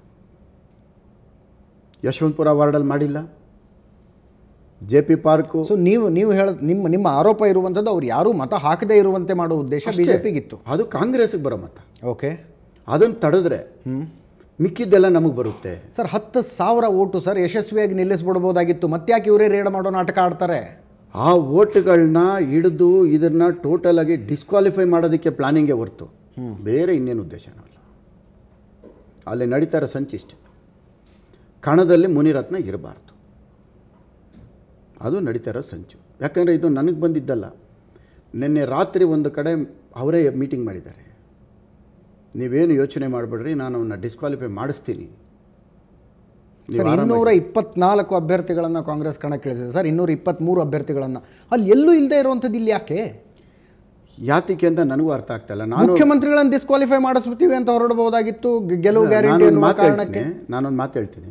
ಯಶವಂತಪುರ ವಾರ್ಡಲ್ಲಿ ಮಾಡಿಲ್ಲ ಜೆ ಪಿ ಪಾರ್ಕು ಸೊ ನೀವು ನೀವು ಹೇಳ ನಿಮ್ಮ ನಿಮ್ಮ ಆರೋಪ ಇರುವಂಥದ್ದು ಅವ್ರು ಯಾರೂ ಮತ ಹಾಕದೇ ಇರುವಂತೆ ಮಾಡೋ ಉದ್ದೇಶ ಬಿ ಜೆ ಪಿಗಿತ್ತು ಅದು ಕಾಂಗ್ರೆಸ್ಗೆ ಬರೋ ಮತ ಓಕೆ ಅದನ್ನು ತಡೆದ್ರೆ ಮಿಕ್ಕಿದ್ದೆಲ್ಲ ನಮಗೆ ಬರುತ್ತೆ ಸರ್ ಹತ್ತು ಸಾವಿರ ಓಟು ಸರ್ ಯಶಸ್ವಿಯಾಗಿ ನಿಲ್ಲಿಸ್ಬಿಡ್ಬೋದಾಗಿತ್ತು ಮತ್ತ್ಯಾಕೆ ಇವರೇ ರೇಡ್ ಮಾಡೋ ನಾಟಕ ಆಡ್ತಾರೆ ಆ ಓಟ್ಗಳನ್ನ ಹಿಡಿದು ಇದನ್ನು ಟೋಟಲಾಗಿ ಡಿಸ್ಕ್ವಾಲಿಫೈ ಮಾಡೋದಕ್ಕೆ ಪ್ಲಾನಿಂಗೇ ಹೊರ್ತು ಬೇರೆ ಇನ್ನೇನು ಉದ್ದೇಶನೂ ಅಲ್ಲ ಅಲ್ಲಿ ನಡೀತಾ ಇರೋ ಸಂಚಿಷ್ಟೆ ಕಣದಲ್ಲಿ ಮುನಿರತ್ನ ಇರಬಾರ್ದು ಅದು ನಡೀತಾ ಇರೋ ಸಂಚು ಯಾಕಂದರೆ ಇದು ನನಗೆ ಬಂದಿದ್ದಲ್ಲ ನಿನ್ನೆ ರಾತ್ರಿ ಒಂದು ಕಡೆ ಅವರೇ ಮೀಟಿಂಗ್ ಮಾಡಿದ್ದಾರೆ ನೀವೇನು ಯೋಚನೆ ಮಾಡಬೇಡ್ರಿ ನಾನು ಅವನ್ನ ಡಿಸ್ಕ್ವಾಲಿಫೈ ಮಾಡಿಸ್ತೀನಿ ನೀವು ಸರ್ ಆರಾಮಾಗಿ- ಇನ್ನೂರ ಇಪ್ಪತ್ನಾಲ್ಕು ಅಭ್ಯರ್ಥಿಗಳನ್ನು ಕಾಂಗ್ರೆಸ್ ಕಣಕ್ಕೆ ಇಳಿಸಿದೆ ಸರ್ ಇನ್ನೂರ ಇಪ್ಪತ್ತ್ಮೂರು ಅಭ್ಯರ್ಥಿಗಳನ್ನು ಅಲ್ಲಿ ಎಲ್ಲೂ ಇಲ್ಲದೆ ಇರುವಂಥದ್ದು ಇಲ್ಲಿ ಯಾಕೆ ಯಾತಿಕೆ ಅಂತ ನನಗೂ ಅರ್ಥ ಆಗ್ತಾ ಇಲ್ಲ ನಾನು ಮುಖ್ಯಮಂತ್ರಿಗಳನ್ನು ಡಿಸ್ಕ್ವಾಲಿಫೈ ಮಾಡಿಸ್ಬಿಡ್ತೀವಿ ಅಂತ ಹೊರಡಬಹುದಾಗಿತ್ತು ಗೆ- ಗೆಲುವು ಗ್ಯಾರಂಟಿ ನಾನೊಂದು ಅನ್ನುವ ಮಾತು ಕಾರಣಕ್ಕೆ ಹೇಳ್ತೀನಿ ನಾನೊಂದು ಮಾತು ಹೇಳ್ತೀನಿ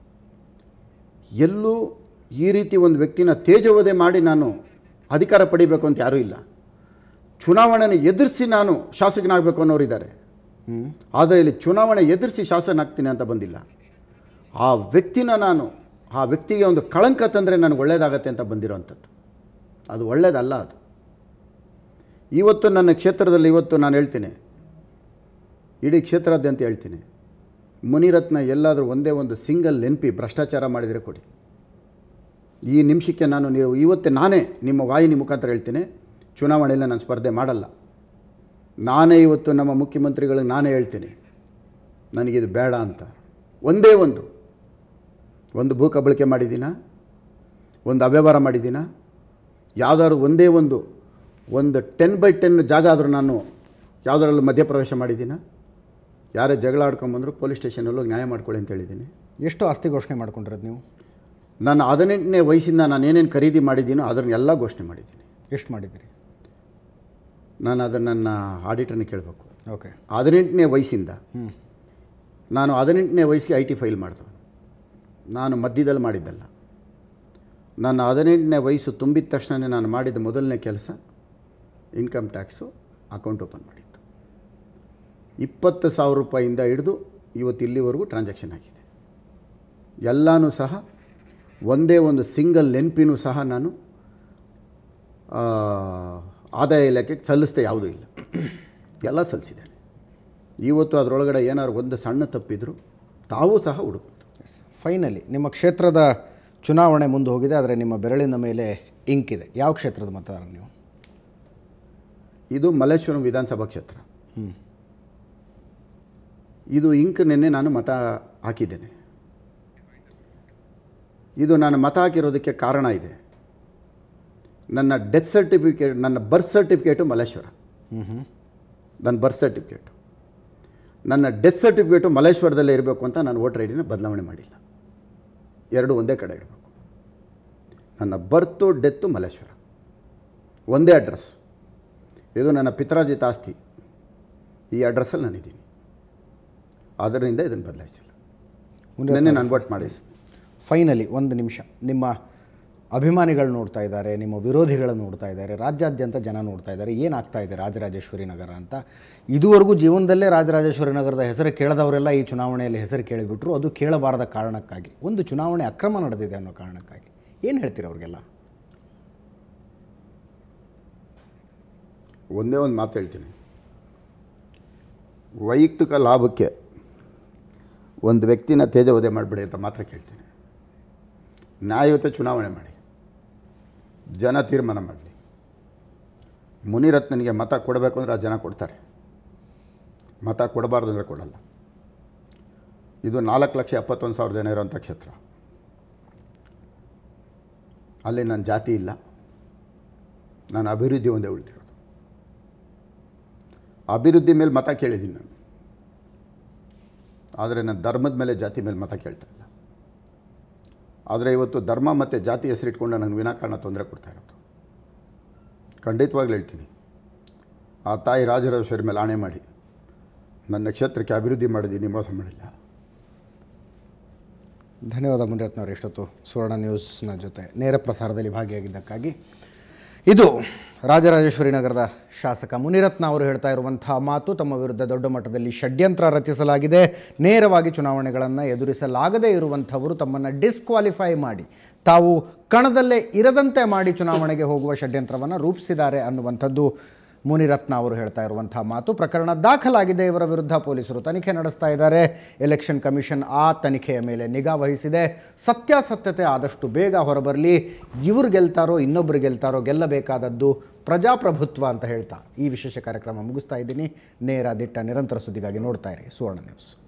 ಎಲ್ಲೂ ಈ ರೀತಿ ಒಂದು ವ್ಯಕ್ತಿನ ತೇಜೋವಧೆ ಮಾಡಿ ನಾನು ಅಧಿಕಾರ ಪಡಿಬೇಕು ಅಂತ ಯಾರೂ ಇಲ್ಲ ಚುನಾವಣೆನ ಎದುರಿಸಿ ನಾನು ಶಾಸಕನಾಗಬೇಕು ಅನ್ನೋರಿದ್ದಾರೆ ಆದರೆ ಇಲ್ಲಿ ಚುನಾವಣೆ ಎದುರಿಸಿ ಶಾಸಕನಾಗ್ತೀನಿ ಅಂತ ಬಂದಿಲ್ಲ ಆ ವ್ಯಕ್ತಿನ ನಾನು ಆ ವ್ಯಕ್ತಿಗೆ ಒಂದು ಕಳಂಕ ತಂದರೆ ನನಗೆ ಒಳ್ಳೆಯದಾಗತ್ತೆ ಅಂತ ಬಂದಿರೋವಂಥದ್ದು ಅದು ಒಳ್ಳೆಯದಲ್ಲ ಅದು ಇವತ್ತು ನನ್ನ ಕ್ಷೇತ್ರದಲ್ಲಿ ಇವತ್ತು ನಾನು ಹೇಳ್ತೀನಿ ಇಡೀ ಕ್ಷೇತ್ರಾದ್ಯಂತ ಹೇಳ್ತೀನಿ ಮುನಿರತ್ನ ಎಲ್ಲಾದರೂ ಒಂದೇ ಒಂದು ಸಿಂಗಲ್ ನೆನಪಿ ಭ್ರಷ್ಟಾಚಾರ ಮಾಡಿದರೆ ಕೊಡಿ ಈ ನಿಮಿಷಕ್ಕೆ ನಾನು ನೀವು ಇವತ್ತೇ ನಾನೇ ನಿಮ್ಮ ವಾಹಿನಿ ಮುಖಾಂತರ ಹೇಳ್ತೀನಿ ಚುನಾವಣೆಯಲ್ಲಿ ನಾನು ಸ್ಪರ್ಧೆ ಮಾಡಲ್ಲ ನಾನೇ ಇವತ್ತು ನಮ್ಮ ಮುಖ್ಯಮಂತ್ರಿಗಳಿಗೆ ನಾನೇ ಹೇಳ್ತೀನಿ ನನಗಿದು ಬೇಡ ಅಂತ ಒಂದೇ ಒಂದು ಒಂದು ಭೂ ಕಬಳಿಕೆ ಮಾಡಿದ್ದೀನ ಒಂದು ಅವ್ಯವಹಾರ ಮಾಡಿದ್ದೀನ ಯಾವುದಾದ್ರು ಒಂದೇ ಒಂದು ಒಂದು ಟೆನ್ ಬೈ ಟೆನ್ ಜಾಗ ಆದರೂ ನಾನು ಯಾವುದರಲ್ಲೂ ಮಧ್ಯಪ್ರವೇಶ ಮಾಡಿದ್ದೀನ ಯಾರೇ ಜಗಳ ಆಡ್ಕೊಂಬಂದ್ರು ಪೊಲೀಸ್ ಸ್ಟೇಷನಲ್ಲಿ ಹೋಗಿ ನ್ಯಾಯ ಮಾಡ್ಕೊಳ್ಳಿ ಅಂತ ಹೇಳಿದ್ದೀನಿ ಎಷ್ಟು ಆಸ್ತಿ ಘೋಷಣೆ ಮಾಡ್ಕೊಂಡಿರೋದು ನೀವು ನಾನು ಹದಿನೆಂಟನೇ ವಯಸ್ಸಿಂದ ನಾನು ಏನೇನು ಖರೀದಿ ಮಾಡಿದ್ದೀನೋ ಅದನ್ನೆಲ್ಲ ಘೋಷಣೆ ಮಾಡಿದ್ದೀನಿ ಎಷ್ಟು ಮಾಡಿದ್ದೀರಿ ನಾನು ಅದನ್ನು ನನ್ನ ಆಡಿಟರ್ನ ಕೇಳಬೇಕು ಓಕೆ ಹದಿನೆಂಟನೇ ವಯಸ್ಸಿಂದ ಹ್ಞೂ ನಾನು ಹದಿನೆಂಟನೇ ವಯಸ್ಸಿಗೆ ಐ ಟಿ ಫೈಲ್ ಮಾಡಿದವನು ನಾನು ಮಧ್ಯದಲ್ಲಿ ಮಾಡಿದ್ದಲ್ಲ ನನ್ನ ಹದಿನೆಂಟನೇ ವಯಸ್ಸು ತುಂಬಿದ ತಕ್ಷಣ ನಾನು ಮಾಡಿದ ಮೊದಲನೇ ಕೆಲಸ ಇನ್ಕಮ್ ಟ್ಯಾಕ್ಸು ಅಕೌಂಟ್ ಓಪನ್ ಮಾಡಿದ್ದು ಇಪ್ಪತ್ತು ಸಾವಿರ ರೂಪಾಯಿಂದ ಹಿಡಿದು ಇವತ್ತು ಇಲ್ಲಿವರೆಗೂ ಟ್ರಾನ್ಸಾಕ್ಷನ್ ಆಗಿದೆ ಎಲ್ಲನೂ ಸಹ ಒಂದೇ ಒಂದು ಸಿಂಗಲ್ ನೆನಪಿನೂ ಸಹ ನಾನು ಆ, ಆದಾಯ ಇಲಾಖೆಗೆ ಸಲ್ಲಿಸ್ದೆ ಯಾವುದೂ ಇಲ್ಲ ಎಲ್ಲ ಸಲ್ಲಿಸಿದ್ದೇನೆ ಇವತ್ತು ಅದರೊಳಗಡೆ ಏನಾದ್ರು ಒಂದು ಸಣ್ಣ ತಪ್ಪಿದ್ರು ತಾವೂ ಸಹ ಹುಡುಕ್ಬೋದು ಎಸ್ ಫೈನಲಿ ನಿಮ್ಮ ಕ್ಷೇತ್ರದ ಚುನಾವಣೆ ಮುಂದೆ ಹೋಗಿದೆ ಆದರೆ ನಿಮ್ಮ ಬೆರಳಿನ ಮೇಲೆ ಇಂಕ್ ಇದೆ ಯಾವ ಕ್ಷೇತ್ರದ ಮತದಾರ ನೀವು ಇದು ಮಲ್ಲೇಶ್ವರಂ ವಿಧಾನಸಭಾ ಕ್ಷೇತ್ರ ಇದು ಇಂಕ್ ನಿನ್ನೆ ನಾನು ಮತ ಹಾಕಿದ್ದೇನೆ ಇದು ನಾನು ಮತ ಹಾಕಿರೋದಕ್ಕೆ ಕಾರಣ ಇದೆ ನನ್ನ ಡೆತ್ ಸರ್ಟಿಫಿಕೇಟ್ ನನ್ನ ಬರ್ತ್ ಸರ್ಟಿಫಿಕೇಟು ಮಲ್ಲೇಶ್ವರ ನನ್ನ ಬರ್ತ್ ಸರ್ಟಿಫಿಕೇಟು ನನ್ನ ಡೆತ್ ಸರ್ಟಿಫಿಕೇಟು ಮಲ್ಲೇಶ್ವರದಲ್ಲೇ ಇರಬೇಕು ಅಂತ ನಾನು ವೋಟರ್ ಐ ಡಿನ ಬದಲಾವಣೆ ಮಾಡಿಲ್ಲ ಎರಡು ಒಂದೇ ಕಡೆ ಇಡಬೇಕು ನನ್ನ ಬರ್ತು ಡೆತ್ತು ಮಲ್ಲೇಶ್ವರ ಒಂದೇ ಅಡ್ರೆಸ್ ಇದು ನನ್ನ ಪಿತ್ರಾರ್ಜಿತ ಆಸ್ತಿ ಈ ಅಡ್ರೆಸ್ಸಲ್ಲಿ ನಾನಿದ್ದೀನಿ ಅದರಿಂದ ಇದನ್ನು ಬದಲಾಯಿಸಿಲ್ಲ ನಿನ್ನೆ ನಾನು ವೋಟ್ ಮಾಡಿ ಫೈನಲಿ ಒಂದು ನಿಮಿಷ ನಿಮ್ಮ ಅಭಿಮಾನಿಗಳು ನೋಡ್ತಾ ಇದ್ದಾರೆ ನಿಮ್ಮ ವಿರೋಧಿಗಳು ನೋಡ್ತಾ ಇದ್ದಾರೆ ರಾಜ್ಯಾದ್ಯಂತ ಜನ ನೋಡ್ತಾ ಇದ್ದಾರೆ ಏನಾಗ್ತಾ ಇದೆ ರಾಜರಾಜೇಶ್ವರಿ ನಗರ ಅಂತ ಇದುವರೆಗೂ ಜೀವನದಲ್ಲೇ ರಾಜರಾಜೇಶ್ವರಿ ನಗರದ ಹೆಸರು ಕೇಳದವರೆಲ್ಲ ಈ ಚುನಾವಣೆಯಲ್ಲಿ ಹೆಸರು ಕೇಳಿಬಿಟ್ರು ಅದು ಕೇಳಬಾರದ ಕಾರಣಕ್ಕಾಗಿ ಒಂದು ಚುನಾವಣೆ ಅಕ್ರಮ ನಡೆದಿದೆ ಅನ್ನೋ ಕಾರಣಕ್ಕಾಗಿ ಏನು ಹೇಳ್ತೀರಿ ಅವ್ರಿಗೆಲ್ಲ ಒಂದೇ ಒಂದು ಮಾತು ಹೇಳ್ತೀನಿ ವೈಯಕ್ತಿಕ ಲಾಭಕ್ಕೆ ಒಂದು ವ್ಯಕ್ತಿನ ತೇಜವಧೆ ಮಾಡಿಬಿಡಿ ಅಂತ ಮಾತ್ರ ಕೇಳ್ತೀನಿ ನ್ಯಾಯಯುತ ಚುನಾವಣೆ ಮಾಡಿ ಜನ ತೀರ್ಮಾನ ಮಾಡಲಿ ಮುನಿರತ್ನನಿಗೆ ಮತ ಕೊಡಬೇಕು ಅಂದರೆ ಆ ಜನ ಕೊಡ್ತಾರೆ ಮತ ಕೊಡಬಾರ್ದು ಅಂದರೆ ಕೊಡಲ್ಲ ಇದು ನಾಲ್ಕು ಲಕ್ಷ ಎಪ್ಪತ್ತೊಂದು ಸಾವಿರ ಜನ ಇರೋಂಥ ಕ್ಷೇತ್ರ ಅಲ್ಲಿ ನನ್ನ ಜಾತಿ ಇಲ್ಲ ನಾನು ಅಭಿವೃದ್ಧಿ ಒಂದೇ ಉಳಿದಿರೋದು ಅಭಿವೃದ್ಧಿ ಮೇಲೆ ಮತ ಕೇಳಿದ್ದೀನಿ ನಾನು ಆದರೆ ನಾನು ಧರ್ಮದ ಮೇಲೆ ಜಾತಿ ಮೇಲೆ ಮತ ಕೇಳ್ತಾ ಇಲ್ಲ ಆದರೆ ಇವತ್ತು ಧರ್ಮ ಮತ್ತು ಜಾತಿ ಹೆಸರಿಟ್ಕೊಂಡು ನನಗೆ ವಿನಾಕಾರಣ ತೊಂದರೆ ಕೊಡ್ತಾ ಇರೋದು ಖಂಡಿತವಾಗ್ಲೂ ಹೇಳ್ತೀನಿ ಆ ತಾಯಿ ರಾಜರಾಜೇಶ್ವರಿ ಮೇಲೆ ಆಣೆ ಮಾಡಿ ನನ್ನ ಕ್ಷೇತ್ರಕ್ಕೆ ಅಭಿವೃದ್ಧಿ ಮಾಡಿದ್ದೀನಿ ಮೋಸ ಮಾಡಿಲ್ಲ ಧನ್ಯವಾದ ಮುನಿರತ್ನವರು ಇಷ್ಟೊತ್ತು ಸುವರ್ಣ ನ್ಯೂಸ್ನ ಜೊತೆ ನೇರ ಪ್ರಸಾರದಲ್ಲಿ ಭಾಗಿಯಾಗಿದ್ದಕ್ಕಾಗಿ ಇದು ರಾಜರಾಜೇಶ್ವರಿ ನಗರದ ಶಾಸಕ ಮುನಿರತ್ನ ಅವರು ಹೇಳ್ತಾ ಇರುವಂತಹ ಮಾತು ತಮ್ಮ ವಿರುದ್ಧ ದೊಡ್ಡ ಮಟ್ಟದಲ್ಲಿ ಷಡ್ಯಂತ್ರ ರಚಿಸಲಾಗಿದೆ ನೇರವಾಗಿ ಚುನಾವಣೆಗಳನ್ನು ಎದುರಿಸಲಾಗದೇ ಇರುವಂಥವರು ತಮ್ಮನ್ನು ಡಿಸ್ಕ್ವಾಲಿಫೈ ಮಾಡಿ ತಾವು ಕಣದಲ್ಲೇ ಇರದಂತೆ ಮಾಡಿ ಚುನಾವಣೆಗೆ ಹೋಗುವ ಷಡ್ಯಂತ್ರವನ್ನು ರೂಪಿಸಿದ್ದಾರೆ ಅನ್ನುವಂಥದ್ದು ಮುನಿರತ್ನ ಅವರು ಹೇಳ್ತಾ ಇರುವಂತಹ ಮಾತು ಪ್ರಕರಣ ದಾಖಲಾಗಿದೆ ಇವರ ವಿರುದ್ಧ ಪೊಲೀಸರು ತನಿಖೆ ನಡೆಸ್ತಾ ಇದ್ದಾರೆ ಎಲೆಕ್ಷನ್ ಕಮಿಷನ್ ಆ ತನಿಖೆಯ ಮೇಲೆ ನಿಗಾ ವಹಿಸಿದೆ ಸತ್ಯಾಸತ್ಯತೆ ಆದಷ್ಟು ಬೇಗ ಹೊರಬರಲಿ ಇವರು ಗೆಲ್ತಾರೋ ಇನ್ನೊಬ್ಬರು ಗೆಲ್ತಾರೋ ಗೆಲ್ಲಬೇಕಾದದ್ದು ಪ್ರಜಾಪ್ರಭುತ್ವ ಅಂತ ಹೇಳ್ತಾ ಈ ವಿಶೇಷ ಕಾರ್ಯಕ್ರಮ ಮುಗಿಸ್ತಾ ಇದ್ದೀನಿ ನೇರ ದಿಟ್ಟ ನಿರಂತರ ಸುದ್ದಿಗಾಗಿ ನೋಡ್ತಾ ಇರಿ ಸುವರ್ಣ ನ್ಯೂಸ್